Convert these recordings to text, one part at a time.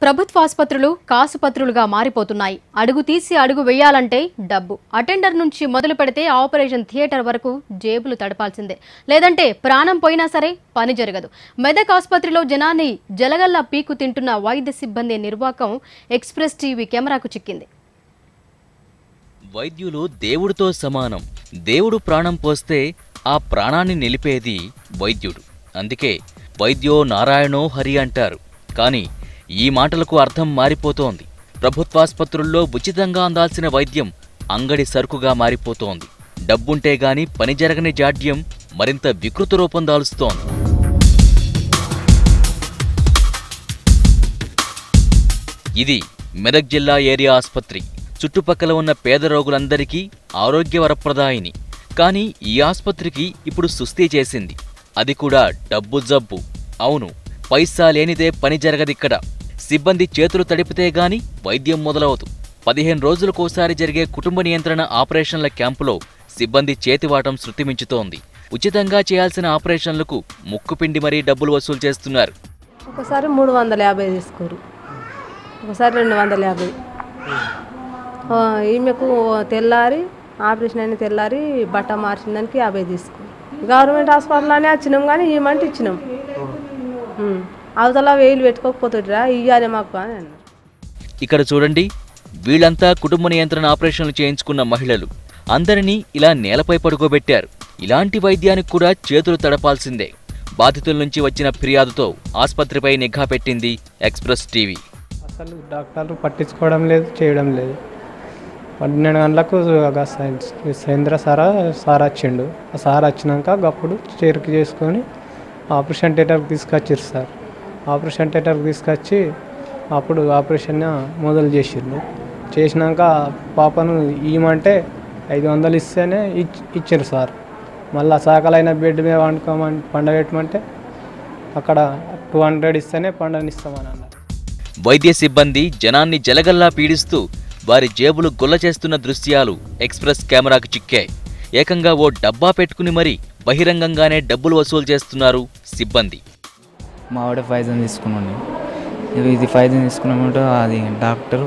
ప్రభుత్వ ఆసుపత్రులు కాసుపత్రులుగా మారిపోతున్నాయి అడుగు తీసి అడుగు వేయాలంటే డబ్బు అటెండర్ నుంచి మొదలు పెడితే ఆపరేషన్ థియేటర్ వరకు జేబులు తడపాల్సిందే లేదంటే ప్రాణం పోయినా సరే పని జరగదు మెదక్ ఆసుపత్రిలో జనాన్ని జలగల్లా పీకు తింటున్న వైద్య సిబ్బంది నిర్వాకం ఎక్స్ప్రెస్ టీవీ కెమెరాకు చిక్కింది వైద్యులు దేవుడితో సమానం దేవుడు ప్రాణం పోస్తే ఆ ప్రాణాన్ని నిలిపేది వైద్యుడు అందుకే వైద్యో నారాయణో హరి అంటారు కానీ ఈ మాటలకు అర్థం మారిపోతోంది ప్రభుత్వాసుపత్రుల్లో ఉచితంగా అందాల్సిన వైద్యం అంగడి సరుకుగా మారిపోతోంది డబ్బుంటే గాని పని జరగని జాడ్యం మరింత వికృత రూపం దాలుస్తోంది ఇది మెదక్ జిల్లా ఏరియా ఆసుపత్రి చుట్టుపక్కల ఉన్న పేద రోగులందరికీ ఆరోగ్య వరప్రదాయిని కానీ ఈ ఆసుపత్రికి ఇప్పుడు సుస్థి చేసింది అది కూడా డబ్బు జబ్బు అవును పైసా లేనిదే పని జరగదిక్కడ సిబ్బంది చేతులు తడిపితే గాని వైద్యం మొదలవదు పదిహేను రోజులకోసారి జరిగే కుటుంబ నియంత్రణ ఆపరేషన్ల క్యాంపులో సిబ్బంది చేతివాటం శృతిమించుతోంది ఉచితంగా చేయాల్సిన ఆపరేషన్లకు ముక్కుపిండి మరీ డబ్బులు వసూలు చేస్తున్నారు ఒకసారి మూడు వందల యాభై తీసుకోరు ఒకసారి రెండు వందల యాభై ఆ, ఈమెకు తెల్లారి ఆపరేషన్ అయిన తెల్లారి బట్ట మార్చిన దానికి యాభై తీసుకో గవర్నమెంట్ హాస్పిటల్లోనే వచ్చినాం కానీ ఈమంటే ఇచ్చినాం ఉం. అవతల వేలు పెట్టుకోకపోతుంటారా ఇయ్యాలి మాకు అని అన్నారు ఇక్కడ చూడండి వీళ్ళంతా కుటుంబ నియంత్రణ ఆపరేషన్లు చేయించుకున్న మహిళలు అందరినీ ఇలా నేలపై పడుకోబెట్టారు ఇలాంటి వైద్యానికి కూడా చేతులు తడపాల్సిందే బాధితుల నుంచి వచ్చిన ఫిర్యాదుతో ఆసుపత్రిపై నిఘా పెట్టింది ఎక్స్ప్రెస్ టీవీ అసలు డాక్టర్లు పట్టించుకోవడం లేదు చేయడం లేదు పన్నెండు గంటలకు ఒక సైన్స్ సేంద్ర సారా సార్ వచ్చిండు ఆ సార్ వచ్చినాక అప్పుడు చేరుకు చేసుకొని ఆపరేషన్ థియేటర్కి తీసుకొచ్చారు సార్ ఆపరేషన్ థియేటర్కి తీసుకొచ్చి అప్పుడు ఆపరేషన్ మొదలు చేసిండు చేసినాక పాపను ఇవ్వమంటే ఐదు వందలు ఇస్తేనే ఇచ్ ఇచ్చారు సార్ మళ్ళీ సాకలైన బెడ్ మీద వండుకోమని పండబెట్టమంటే అక్కడ టూ హండ్రెడ్ ఇస్తేనే పండనిస్తామని అన్నారు వైద్య సిబ్బంది జనాన్ని జలగల్లా పీడిస్తూ వారి జేబులు గుల్ల చేస్తున్న దృశ్యాలు ఎక్స్ప్రెస్ కెమెరాకు చిక్కాయి ఏకంగా ఓ డబ్బా పెట్టుకుని మరీ బహిరంగంగానే డబ్బులు వసూలు చేస్తున్నారు సిబ్బంది మా వాడే ఫైజన్ తీసుకున్నాను ఇవి ఇది ఫైజన్ తీసుకున్నామంటే అది డాక్టరు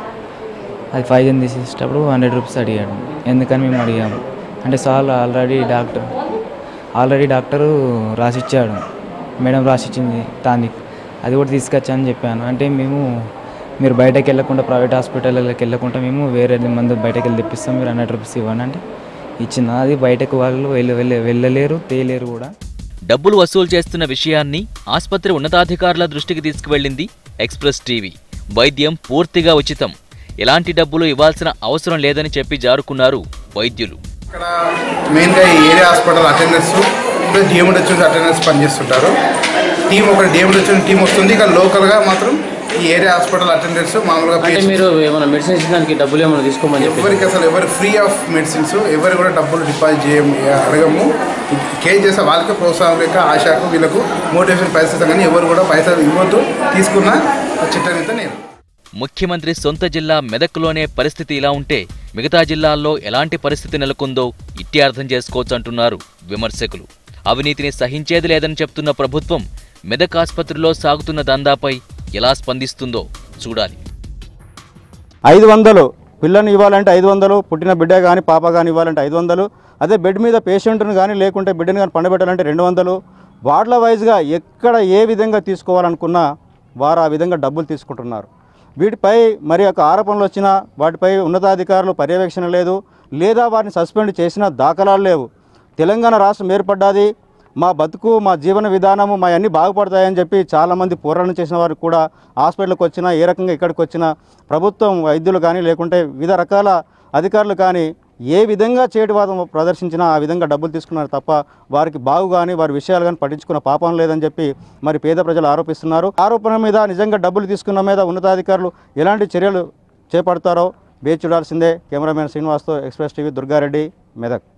అది ఫైజన్ తీసేటప్పుడు హండ్రెడ్ రూపీస్ అడిగాడు ఎందుకని మేము అడిగాము అంటే sir already doctor already doctor రాసిచ్చాడు మేడం రాసిచ్చింది టానిక్ అది కూడా తీసుకొచ్చా చెప్పాను అంటే మేము మీరు బయటకు వెళ్ళకుండా ప్రైవేట్ హాస్పిటల్కి వెళ్ళకుండా మేము వేరే మందు బయటకు వెళ్ళి తెప్పిస్తాం మీరు హండ్రెడ్ రూపీస్ ఇవ్వండి అంటే ఇచ్చిన అది బయటకు వాళ్ళు వెళ్ళి వెళ్ళి వెళ్ళలేరు తేలేరు కూడా డబ్బులు వసూలు చేస్తున్న విషయాన్ని ఆసుపత్రి ఉన్నతాధికారుల దృష్టికి తీసుకువెళ్ళింది ఎక్స్ప్రెస్ టీవీ వైద్యం పూర్తిగా ఉచితం ఎలాంటి డబ్బులు ఇవ్వాల్సిన అవసరం లేదని చెప్పి జారుకున్నారు వైద్యులు ఇక్కడ మెయిన్గా ఈ ఏరియా హాస్పిటల్ అటెండర్స్ ప్లస్ డిఎండ్ వచ్చి అటెండర్స్ పనిచేస్తుంటారు టీం ఒక డిఎండ్ వచ్చిన టీం వస్తుంది ఇక లోకల్గా మాత్రం ఈ ఏరియా హాస్పిటల్ అటెండర్స్ మామూలుగా అంటే patient- మీరు ఏమైనా మెడిసిన్ ఇచ్చడానికి డబ్బులు ఏమైనా తీసుకోమని చెప్పి ఎవరికి అసలు ఎవరు ఫ్రీ ఆఫ్ మెడిసిన్స్ ఎవరు కూడా డబ్బులు డిపాజిట్ చేయము అడగము కేర్ చేసే వాళ్ళకి ప్రోత్సాహం లేక ఆశకు వీళ్ళకు మోటివేషన్ పైసలు కానీ ఎవరు కూడా పైసలు ఇవ్వద్దు తీసుకున్న చిట్టనిత నేను ముఖ్యమంత్రి సొంత జిల్లా మెదక్లోనే పరిస్థితి ఇలా ఉంటే మిగతా జిల్లాల్లో ఎలాంటి పరిస్థితి నెలకొందో ఇట్టి అర్థం చేసుకోవచ్చంటున్నారు విమర్శకులు అవినీతిని సహించేది లేదని చెప్తున్న ప్రభుత్వం మెదక్ ఆసుపత్రిలో సాగుతున్న దందాపై ఎలా స్పందిస్తుందో చూడాలి ఐదు వందలు పిల్లని ఇవ్వాలంటే ఐదు వందలు పుట్టిన బిడ్డ కానీ పాప కానీ ఇవ్వాలంటే ఐదు వందలు అదే బెడ్ మీద పేషెంట్ను కానీ లేకుంటే బిడ్డను కానీ పండబెట్టాలంటే రెండు వందలు వార్డుల వైజ్గా ఎక్కడ ఏ విధంగా తీసుకోవాలనుకున్నా వారు ఆ విధంగా డబ్బులు తీసుకుంటున్నారు వీటిపై మరి యొక్క ఆరోపణలు వచ్చినా వాటిపై ఉన్నతాధికారులు పర్యవేక్షణ లేదు లేదా వారిని సస్పెండ్ చేసిన దాఖలాలు లేవు తెలంగాణ రాష్ట్రం ఏర్పడ్డాది మా బతుకు మా జీవన విధానము మా అన్నీ బాగుపడతాయని చెప్పి చాలామంది పోరాటం చేసిన వారు కూడా హాస్పిటల్కి వచ్చినా ఏ రకంగా ఇక్కడికి వచ్చినా ప్రభుత్వం వైద్యులు కానీ లేకుంటే వివిధ రకాల అధికారులు కానీ ఏ విధంగా చేటివాదం ప్రదర్శించినా ఆ విధంగా డబ్బులు తీసుకున్నారు తప్ప వారికి బాగు కానీ వారి విషయాలు కానీ పట్టించుకున్న పాపం లేదని చెప్పి మరి పేద ప్రజలు ఆరోపిస్తున్నారు ఆరోపణ మీద నిజంగా డబ్బులు తీసుకున్న మీద ఉన్నతాధికారులు ఎలాంటి చర్యలు చేపడతారో వేచి చూడాల్సిందే కెమెరామెన్ శ్రీనివాస్తో ఎక్స్ప్రెస్ టీవీ దుర్గారెడ్డి మెదక్